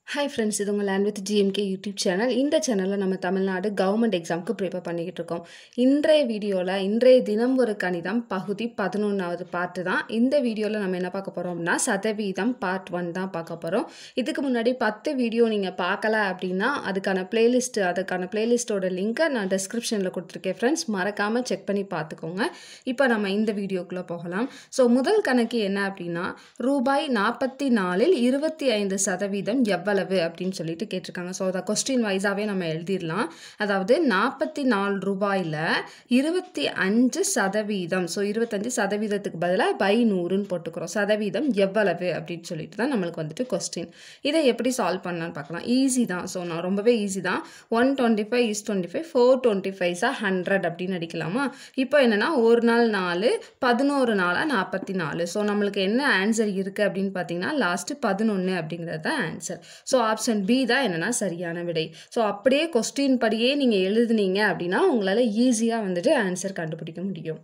hi friends இது உங்கள் land with GMK YouTube channel இந்த சேனலில் நம்ம தமிழ்நாடு கவர்மெண்ட் எக்ஸாமுக்கு ப்ரிப்பேர் பண்ணிக்கிட்டு இருக்கோம் இன்றைய வீடியோவில் இன்றைய தினம் ஒரு கணிதம் பகுதி பதினொன்றாவது பார்ட்டு தான் இந்த வீடியோவில் நம்ம என்ன பார்க்க போகிறோம் அப்படின்னா சதவீதம் பார்ட் ஒன் தான் பார்க்க போகிறோம் இதுக்கு முன்னாடி பத்து வீடியோ நீங்கள் பார்க்கல அப்படின்னா அதுக்கான பிளேலிஸ்ட்டு அதுக்கான பிளேலிஸ்ட்டோட லிங்க்கை நான் டிஸ்கிரிப்ஷனில் கொடுத்துருக்கேன் ஃப்ரெண்ட்ஸ் மறக்காமல் செக் பண்ணி பார்த்துக்கோங்க இப்போ நம்ம இந்த வீடியோக்குள்ளே போகலாம் ஸோ முதல் கணக்கு என்ன அப்படின்னா ரூபாய் நாற்பத்தி நாலில் இருபத்தி ஐந்து சதவீதம் எவ்வளவு அப்படின்னு சொல்லிட்டு கேட்டிருக்காங்க ஸோ அதை கொஸ்டின் வைஸாகவே நம்ம எழுதிடலாம் அதாவது நாற்பத்தி நாலு ரூபாயில் இருபத்தி அஞ்சு சதவீதம் ஸோ இருபத்தஞ்சு சதவீதத்துக்கு பதிலாக பை நூறுன்னு போட்டுக்கிறோம் சதவீதம் எவ்வளவு அப்படின்னு சொல்லிட்டு தான் நம்மளுக்கு வந்துட்டு கொஸ்டின் இதை எப்படி சால்வ் பண்ணலான்னு பார்க்கலாம் ஈஸி தான் ஸோ நான் ரொம்பவே ஈஸி தான் one twenty five is twenty five four twenty ஃபைவ்ஸாக ஹண்ட்ரட் அப்படின்னு அடிக்கலாமா இப்போ என்னென்னா ஒரு நாள் நாலு பதினோரு நாளாக நாற்பத்தி நாலு ஸோ நம்மளுக்கு என்ன ஆன்சர் இருக்குது அப்படின்னு பார்த்தீங்கன்னா லாஸ்ட்டு பதினொன்று அப்படிங்கிறது தான் ஆன்சர் ஸோ ஆப்ஷன் பி தான் என்னென்னா சரியான விடை ஸோ அப்படியே கொஸ்டின் படியே நீங்கள் எழுதுனீங்க அப்படின்னா உங்களால் ஈஸியாக வந்துட்டு ஆன்சர் கண்டுபிடிக்க முடியும்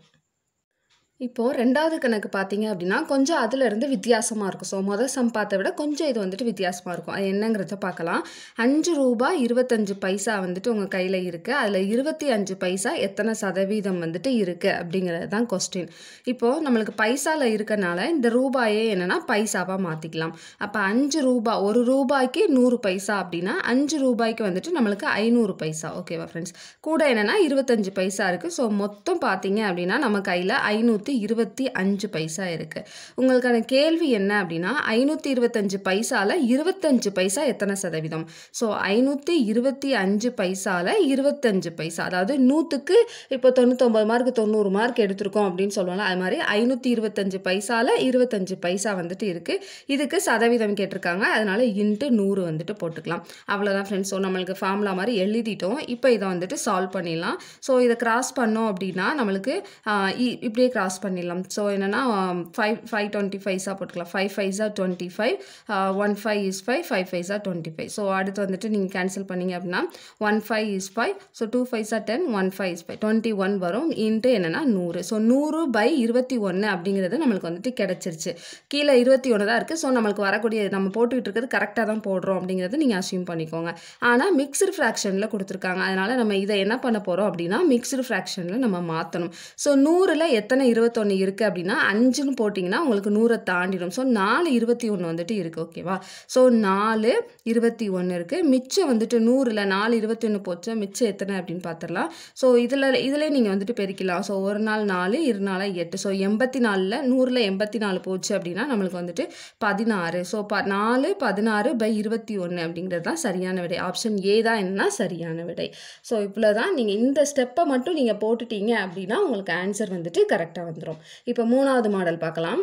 இப்போது ரெண்டாவது கணக்கு பார்த்தீங்க அப்படின்னா கொஞ்சம் அதிலிருந்து வித்தியாசமாக இருக்கும் ஸோ மொதல் சம் பார்த்த விட கொஞ்சம் இது வந்துட்டு வித்தியாசமாக இருக்கும் அது என்னங்கிறத பார்க்கலாம் அஞ்சு ரூபாய் இருபத்தஞ்சு பைசா வந்துட்டு உங்கள் கையில் இருக்குது அதில் இருபத்தி அஞ்சு பைசா எத்தனை சதவீதம் வந்துட்டு இருக்குது அப்படிங்கிறது தான் கொஸ்டின் இப்போது நம்மளுக்கு பைசாவில் இருக்கனால இந்த ரூபாயே என்னென்னா பைசாவாக மாற்றிக்கலாம் அப்போ அஞ்சு ரூபாய் ஒரு ரூபாய்க்கு நூறு பைசா அப்படின்னா அஞ்சு ரூபாய்க்கு வந்துட்டு நம்மளுக்கு ஐநூறு பைசா ஓகேவா ஃப்ரெண்ட்ஸ் கூட என்னென்னா இருபத்தஞ்சு பைசா இருக்குது ஸோ மொத்தம் பார்த்தீங்க அப்படின்னா நம்ம கையில் ஐநூற்றி இருபத்தி அஞ்சு பைசா இருக்குது உங்களுக்கான கேள்வி என்ன அப்படின்னா ஐநூற்றி இருபத்தஞ்சு பைசாவில் இருபத்தஞ்சு பைசா எத்தனை சதவீதம் ஸோ ஐநூற்றி இருபத்தி அஞ்சு பைசாவில் இருபத்தஞ்சு பைசா அதாவது நூற்றுக்கு இப்போ தொண்ணூத்தொம்பது மார்க் தொண்ணூறு மார்க் எடுத்திருக்கோம் அப்படின்னு சொல்லுவாங்க அது மாதிரி ஐநூற்றி இருபத்தஞ்சு பைசாவில் இருபத்தஞ்சு பைசா வந்துட்டு இருக்குது இதுக்கு சதவீதம் கேட்டிருக்காங்க அதனால் இன்ட்டு நூறு வந்துட்டு போட்டுக்கலாம் அவ்வளோதான் ஃப்ரெண்ட்ஸ் ஸோ நம்மளுக்கு ஃபார்முலா மாதிரி எழுதிட்டோம் இப்போ இதை வந்துட்டு சால்வ் பண்ணிடலாம் ஸோ இதை கிராஸ் பண்ணோம் அப்படின்னா நம்மளுக்கு ஆஹ், இ- இப்படியே கிராஸ் பண்ணிடலாம் ஸோ என்னென்னா ஃபைவ் ஃபைவ் டுவெண்ட்டி ஃபைவ்ஸாக போட்டுக்கலாம் ஃபைவ் ஃபைவ்ஸாக twenty five one five is five five ஃபைவ்ஸாக டுவெண்ட்டி ஃபைவ் ஸோ அடுத்து வந்துட்டு நீங்கள் கேன்சல் பண்ணீங்க அப்படின்னா one five is five so two ஃபைவ்ஸாக ten one five is five twenty one வரும் இன்ட்டு என்னென்னா நூறு ஸோ நூறு பை இருபத்தி ஒன்று அப்படிங்கிறது நம்மளுக்கு வந்துட்டு கிடச்சிருச்சு கீழே இருபத்தி ஒன்று தான் இருக்குது ஸோ நம்மளுக்கு வரக்கூடிய நம்ம போட்டுக்கிட்டு இருக்கிறது கரெக்டாக தான் போடுறோம் அப்படிங்கிறது நீங்கள் அசியூம் பண்ணிக்கோங்க ஆனால் மிக்ஸ்டு ஃப்ராக்ஷனில் கொடுத்துருக்காங்க அதனால் நம்ம இதை என்ன பண்ண போகிறோம் அப்படின்னா மிக்ஸ்டு ஃப்ராக்ஷனில் நம்ம மாற்றணும் ஸோ நூறில் எத்தனை இருபத்தொன்று இருக்குது அப்படின்னா அஞ்சுன்னு போட்டிங்கன்னா உங்களுக்கு நூறை தாண்டிடும் ஸோ நாலு இருபத்தி ஒன்று வந்துட்டு இருக்குது ஓகேவா ஸோ நாலு இருபத்தி ஒன்று இருக்குது மிச்சம் வந்துட்டு நூறில் நாலு இருபத்தி ஒன்று போச்சு மிச்சம் எத்தனை அப்படின்னு பார்த்துடலாம் ஸோ இதில் இதில் நீங்கள் வந்துட்டு பெருக்கலாம் ஸோ ஒரு நாள் நாலு இரு நாளாக எட்டு ஸோ எண்பத்தி நாலில் நூறில் எண்பத்தி நாலு போச்சு அப்படின்னா நம்மளுக்கு வந்துட்டு பதினாறு ஸோ ப நாலு பதினாறு பை இருபத்தி ஒன்று அப்படிங்கிறது தான் சரியான விடை ஆப்ஷன் ஏ தான் என்னன்னா சரியான விடை ஸோ இவ்வளோ தான் நீங்கள் இந்த ஸ்டெப்பை மட்டும் நீங்கள் போட்டுட்டீங்க அப்படின்னா உங்களுக்கு ஆன்சர் வந்துட்டு கரெக்டாக வந்துடும் இப்போ மூணாவது மாடல் பார்க்கலாம்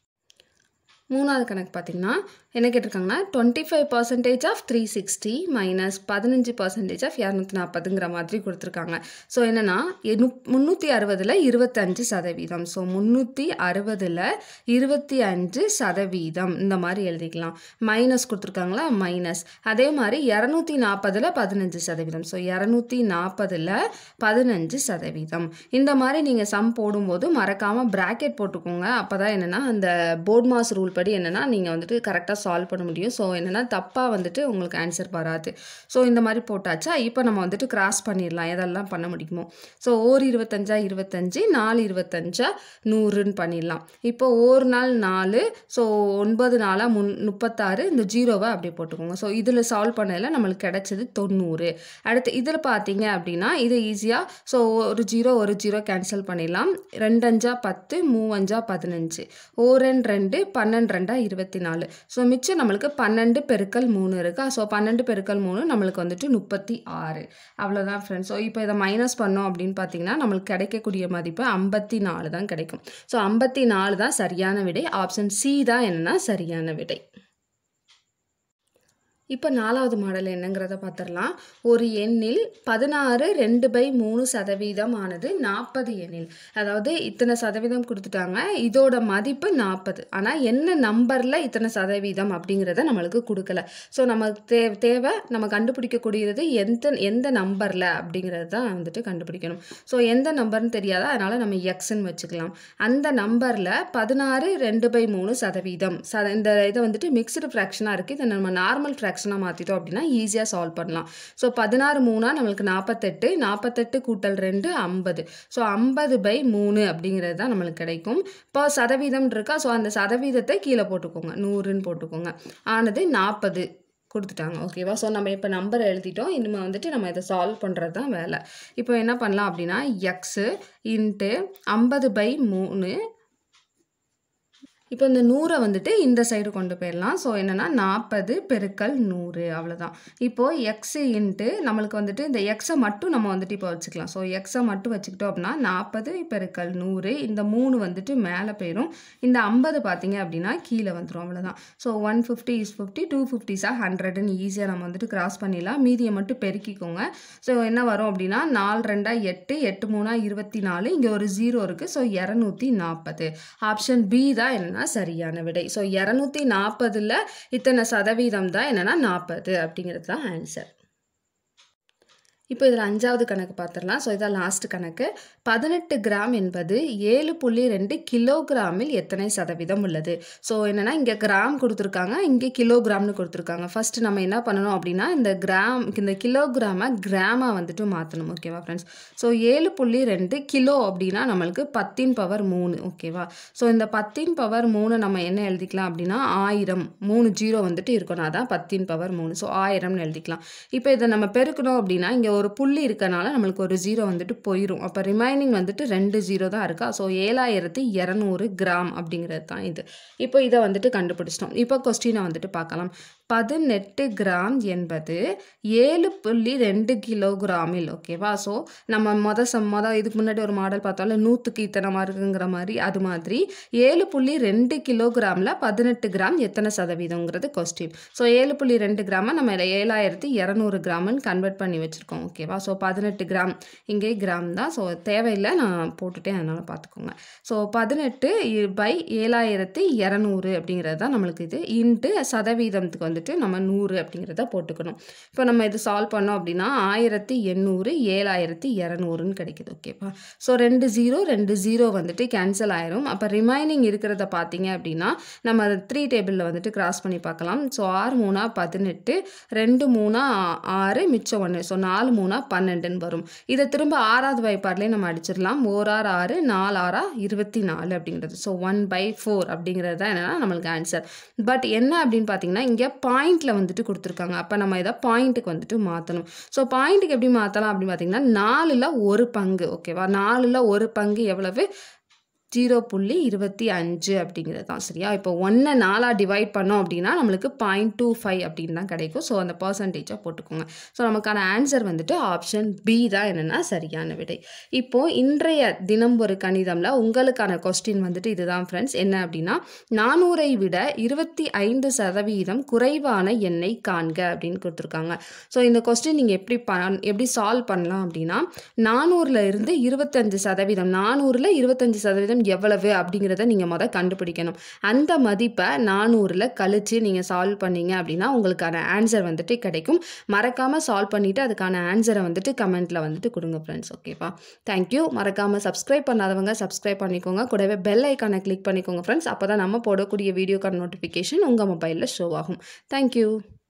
மூணாவது கணக்கு பார்த்தீங்கன்னா என்ன கேட்டிருக்காங்கன்னா twenty five percentage of three sixty minus பதினஞ்சு பர்சன்டேஜ் ஆஃப் இரநூத்தி நாற்பதுங்கிற மாதிரி கொடுத்துருக்காங்க ஸோ என்னென்னா முந்நூற்றி அறுபதில் இருபத்தஞ்சு சதவீதம் ஸோ முந்நூற்றி அறுபதில் இருபத்தி அஞ்சு சதவீதம் இந்த மாதிரி எழுதிக்கலாம் மைனஸ் கொடுத்துருக்காங்களா மைனஸ் அதே மாதிரி இரநூத்தி நாற்பதில் பதினஞ்சு சதவீதம் ஸோ இரநூத்தி நாற்பதில் பதினஞ்சு சதவீதம் இந்த மாதிரி நீங்கள் சம் போடும்போது மறக்காமல் ப்ராக்கெட் போட்டுக்கோங்க அப்போ தான் என்னென்னா அந்த போர்ட் மாஸ் ரூல் படி என்னென்னா நீங்கள் வந்துட்டு கரெக்டாக சால்வ் பண்ண முடியும் ஸோ என்னென்னா தப்பாக வந்துட்டு உங்களுக்கு ஆன்சர் வராது ஸோ இந்த மாதிரி போட்டாச்சா இப்போ நம்ம வந்துட்டு கிராஸ் பண்ணிடலாம் எதெல்லாம் பண்ண முடியுமோ ஸோ ஓர் இருபத்தஞ்சா இருபத்தஞ்சு நாலு இருபத்தஞ்சா நூறுன்னு பண்ணிடலாம் இப்போ ஒரு நாள் நாலு ஸோ ஒன்பது நாளாக முன் முப்பத்தாறு இந்த ஜீரோவை அப்படியே போட்டுக்கோங்க ஸோ இதில் சால்வ் பண்ணதில் நம்மளுக்கு கிடைச்சது தொண்ணூறு அடுத்து இதில் பார்த்தீங்க அப்படின்னா இது ஈஸியாக ஸோ ஒரு ஜீரோ ஒரு ஜீரோ கேன்சல் பண்ணிடலாம் ரெண்டஞ்சா பத்து மூவஞ்சா பதினஞ்சு ஓரெண்டு ரெண்டு பன்னெண்டு ரெண்டா இருபத்தி நாலு ஸோ மிச்சம் நம்மளுக்கு பன்னெண்டு பெருக்கல் மூணு இருக்கா ஸோ பன்னெண்டு பெருக்கல் மூணு நம்மளுக்கு வந்துட்டு முப்பத்தி ஆறு அவ்வளோதான் ஃப்ரெண்ட்ஸ் ஸோ இப்போ இதை மைனஸ் பண்ணோம் அப்படின்னு பார்த்தீங்கன்னா நம்மளுக்கு கிடைக்கக்கூடிய மதிப்பு ஐம்பத்தி நாலு தான் கிடைக்கும் ஸோ ஐம்பத்தி நாலு தான் சரியான விடை ஆப்ஷன் சி தான் என்னன்னா சரியான விடை இப்போ நாலாவது மாடல் என்னங்கிறத பார்த்துடலாம் ஒரு எண்ணில் பதினாறு ரெண்டு பை மூணு சதவீதம் ஆனது நாற்பது எண்ணில் அதாவது இத்தனை சதவீதம் கொடுத்துட்டாங்க இதோட மதிப்பு நாற்பது ஆனால் என்ன நம்பரில் இத்தனை சதவீதம் அப்படிங்கிறத நம்மளுக்கு கொடுக்கல ஸோ நமக்கு தே தேவை நம்ம கண்டுபிடிக்கக்கூடியது எந்த எந்த நம்பரில் அப்படிங்கிறது தான் வந்துட்டு கண்டுபிடிக்கணும் ஸோ எந்த நம்பர்னு தெரியாதா அதனால் நம்ம எக்ஸ்ன்னு வச்சுக்கலாம் அந்த நம்பரில் பதினாறு ரெண்டு பை மூணு சதவீதம் சத இந்த இதை வந்துட்டு மிக்சடு ஃப்ராக்ஷனாக இருக்குது இதை நம்ம நார்மல் ஃப்ராக்ஷன் ஃப்ராக்ஷனாக மாற்றிட்டோம் அப்படின்னா ஈஸியாக சால்வ் பண்ணலாம் ஸோ பதினாறு மூணா நம்மளுக்கு நாற்பத்தெட்டு நாற்பத்தெட்டு கூட்டல் ரெண்டு ஐம்பது ஸோ ஐம்பது பை மூணு அப்படிங்கிறது தான் நம்மளுக்கு கிடைக்கும் இப்போ சதவீதம் இருக்கா ஸோ அந்த சதவீதத்தை கீழே போட்டுக்கோங்க நூறுன்னு போட்டுக்கோங்க ஆனது நாற்பது கொடுத்துட்டாங்க ஓகேவா ஸோ நம்ம இப்போ நம்பர் எழுதிட்டோம் இனிமேல் வந்துட்டு நம்ம இதை சால்வ் பண்ணுறது தான் வேலை இப்போ என்ன பண்ணலாம் அப்படின்னா எக்ஸு இன்ட்டு ஐம்பது பை மூணு இப்போ இந்த நூறை வந்துட்டு இந்த சைடு கொண்டு போயிடலாம் ஸோ என்னென்னா நாற்பது பெருக்கல் நூறு அவ்வளோதான் இப்போது எக்ஸு இன்ட்டு நம்மளுக்கு வந்துட்டு இந்த எக்ஸை மட்டும் நம்ம வந்துட்டு இப்போ வச்சுக்கலாம் ஸோ எக்ஸை மட்டும் வச்சுக்கிட்டோம் அப்படின்னா நாற்பது பெருக்கல் நூறு இந்த மூணு வந்துட்டு மேலே போயிடும் இந்த ஐம்பது பார்த்தீங்க அப்படின்னா கீழே வந்துடும் அவ்வளோதான் so one fifty is fifty two ஃபிஃப்டிஸாக ஹண்ட்ரட்னு ஈஸியாக நம்ம வந்துட்டு கிராஸ் பண்ணிடலாம் மீதியை மட்டும் பெருக்கிக்கோங்க ஸோ என்ன வரும் அப்படின்னா நாலு ரெண்டா எட்டு எட்டு மூணா இருபத்தி நாலு இங்கே ஒரு ஜீரோ இருக்குது ஸோ இரநூத்தி நாற்பது ஆப்ஷன் பி தான் என்னென்னா சரியான விடை ஸோ இரநூத்தி நாற்பதில் இத்தனை சதவீதம் தான் என்னென்னா நாற்பது அப்படிங்கிறது தான் ஆன்சர் இப்போ இதில் அஞ்சாவது கணக்கு பார்த்துடலாம் ஸோ இதான் லாஸ்ட் கணக்கு பதினெட்டு கிராம் என்பது ஏழு புள்ளி ரெண்டு கிலோகிராமில் எத்தனை சதவீதம் உள்ளது ஸோ என்னென்னா இங்கே கிராம் கொடுத்துருக்காங்க இங்கே கிலோகிராம்னு கொடுத்துருக்காங்க ஃபஸ்ட்டு நம்ம என்ன பண்ணணும் அப்படின்னா இந்த கிராம் இந்த கிலோகிராமை கிராமாக வந்துட்டு மாற்றணும் ஓகேவா ஃப்ரெண்ட்ஸ் ஸோ ஏழு புள்ளி ரெண்டு கிலோ அப்படின்னா நம்மளுக்கு பத்தின் பவர் மூணு ஓகேவா ஸோ இந்த பத்தின் பவர் மூணு நம்ம என்ன எழுதிக்கலாம் அப்படின்னா ஆயிரம் மூணு ஜீரோ வந்துட்டு இருக்கணும் அதான் பத்தின் பவர் மூணு ஸோ ஆயிரம்னு எழுதிக்கலாம் இப்போ இதை நம்ம பெருக்கணும் அப்படின்னா இங்கே ஒரு புள்ளி இருக்கனால நம்மளுக்கு ஒரு ஜீரோ வந்துட்டு போயிடும் அப்போ ரிமைனிங் வந்துட்டு ரெண்டு ஜீரோ தான் இருக்கா ஸோ ஏழாயிரத்தி இரநூறு கிராம் அப்படிங்கிறது தான் இது இப்போ இதை வந்துட்டு கண்டுபிடிச்சிட்டோம் இப்போ கொஸ்டினை வந்துட்டு பார்க்கலாம் பதினெட்டு கிராம் என்பது ஏழு புள்ளி ரெண்டு கிலோகிராமில் ஓகேவா ஸோ நம்ம மொதல் சம் மொதல் இதுக்கு முன்னாடி ஒரு மாடல் பார்த்தோம்ல நூற்றுக்கு இத்தனை மார்க்குங்கிற மாதிரி அது மாதிரி ஏழு புள்ளி ரெண்டு கிலோகிராமில் பதினெட்டு கிராம் எத்தனை சதவீதங்கிறது கொஸ்டின் ஸோ ஏழு புள்ளி ரெண்டு கிராமை நம்ம ஏழாயிரத்தி இரநூறு கிராம்னு கன்வெர்ட் பண்ணி வச்சுருக்கோம் ஓகேவா ஸோ பதினெட்டு கிராம் இங்கே கிராம் தான் ஸோ தேவையில்லை நான் போட்டுட்டேன் அதனால் பார்த்துக்கோங்க ஸோ பதினெட்டு பை ஏழாயிரத்தி இரநூறு அப்படிங்கிறது தான் நம்மளுக்கு இது இன்ட்டு சதவீதத்துக்கு வந்துட்டு நம்ம நூறு அப்படிங்கிறத போட்டுக்கணும் இப்போ நம்ம இது சால்வ் பண்ணோம் அப்படின்னா ஆயிரத்தி எண்ணூறு ஏழாயிரத்தி இரநூறுன்னு கிடைக்குது ஓகேவா ஸோ ரெண்டு ஜீரோ ரெண்டு ஜீரோ வந்துட்டு கேன்சல் ஆயிரும் அப்போ ரிமைனிங் இருக்கிறத பார்த்தீங்க அப்படின்னா நம்ம அதை த்ரீ டேபிளில் வந்துட்டு கிராஸ் பண்ணி பார்க்கலாம் ஸோ ஆறு மூணா பதினெட்டு ரெண்டு மூணா ஆறு மிச்சம் ஒன்று ஸோ நாலு மூணா பன்னெண்டுன்னு வரும் இதை திரும்ப ஆறாவது வாய்ப்பாட்லேயே நம்ம அடிச்சிடலாம் ஓராறு ஆறு நாலு ஆறா இருபத்தி நாலு அப்படிங்கிறது ஸோ ஒன் பை ஃபோர் அப்படிங்கிறது தான் என்னென்னா நம்மளுக்கு ஆன்சர் பட் என்ன அப்படின்னு பார்த்தீங்கன்னா இங்கே பாயிண்டில் வந்துட்டு கொடுத்துருக்காங்க அப்போ நம்ம இதை பாயிண்ட்டுக்கு வந்துட்டு மாற்றணும் ஸோ பாயிண்ட்டுக்கு எப்படி மாற்றலாம் அப்படின்னு பார்த்தீங்கன்னா நாலில் ஒரு பங்கு ஓகேவா நாலில் ஒரு பங்கு எவ்வளவு ஜீரோ புள்ளி இருபத்தி அஞ்சு அப்படிங்கிறது தான் சரியா இப்போ ஒன்றை நாலாக டிவைட் பண்ணோம் அப்படின்னா நம்மளுக்கு பாயிண்ட் டூ ஃபைவ் அப்படின்னு தான் கிடைக்கும் ஸோ அந்த பர்சன்டேஜை போட்டுக்கோங்க ஸோ நமக்கான ஆன்சர் வந்துட்டு ஆப்ஷன் பி தான் என்னென்னா சரியான விடை இப்போது இன்றைய தினம் ஒரு கணிதமில் உங்களுக்கான கொஸ்டின் வந்துட்டு இதுதான் ஃப்ரெண்ட்ஸ் என்ன அப்படின்னா நானூறை விட இருபத்தி ஐந்து சதவீதம் குறைவான எண்ணெய் காண்க அப்படின்னு கொடுத்துருக்காங்க ஸோ இந்த கொஸ்டின் நீங்கள் எப்படி ப எப்படி சால்வ் பண்ணலாம் அப்படின்னா நானூறில் இருந்து இருபத்தஞ்சு சதவீதம் நானூறில் இருபத்தஞ்சு சதவீதம் எவ்வளவு அப்படிங்கிறத நீங்கள் மொதல் கண்டுபிடிக்கணும் அந்த மதிப்பை நானூறில் கழித்து நீங்கள் சால்வ் பண்ணீங்க அப்படின்னா உங்களுக்கான ஆன்சர் வந்துட்டு கிடைக்கும் மறக்காமல் சால்வ் பண்ணிவிட்டு அதுக்கான ஆன்சரை வந்துட்டு கமெண்ட்டில் வந்துட்டு கொடுங்க ஃப்ரெண்ட்ஸ் ஓகேவா தேங்க்யூ மறக்காமல் சப்ஸ்கிரைப் பண்ணாதவங்க சப்ஸ்கிரைப் பண்ணிக்கோங்க கூடவே பெல் ஐக்கானை கிளிக் பண்ணிக்கோங்க ஃப்ரெண்ட்ஸ் அப்போ தான் நம்ம போடக்கூடிய வீடியோக்கான நோட்டிஃபிகேஷன் உங்கள் மொபைலில் ஷோ ஆகும் தேங்க்யூ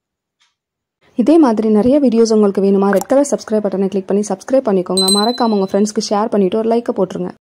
இதே மாதிரி நிறைய வீடியோஸ் உங்களுக்கு வேணுமா ரெட் கலர் சப்ஸ்கிரைப் பட்டனை கிளிக் பண்ணி சப்ஸ்கிரைப் பண்ணிக்கோங்க மறக்காம உங்கள் ஃப்ரெண்ட்ஸ்க்கு ஷேர் பண்ணிவிட்டு ஒரு லைக்கை போட்டுருங்க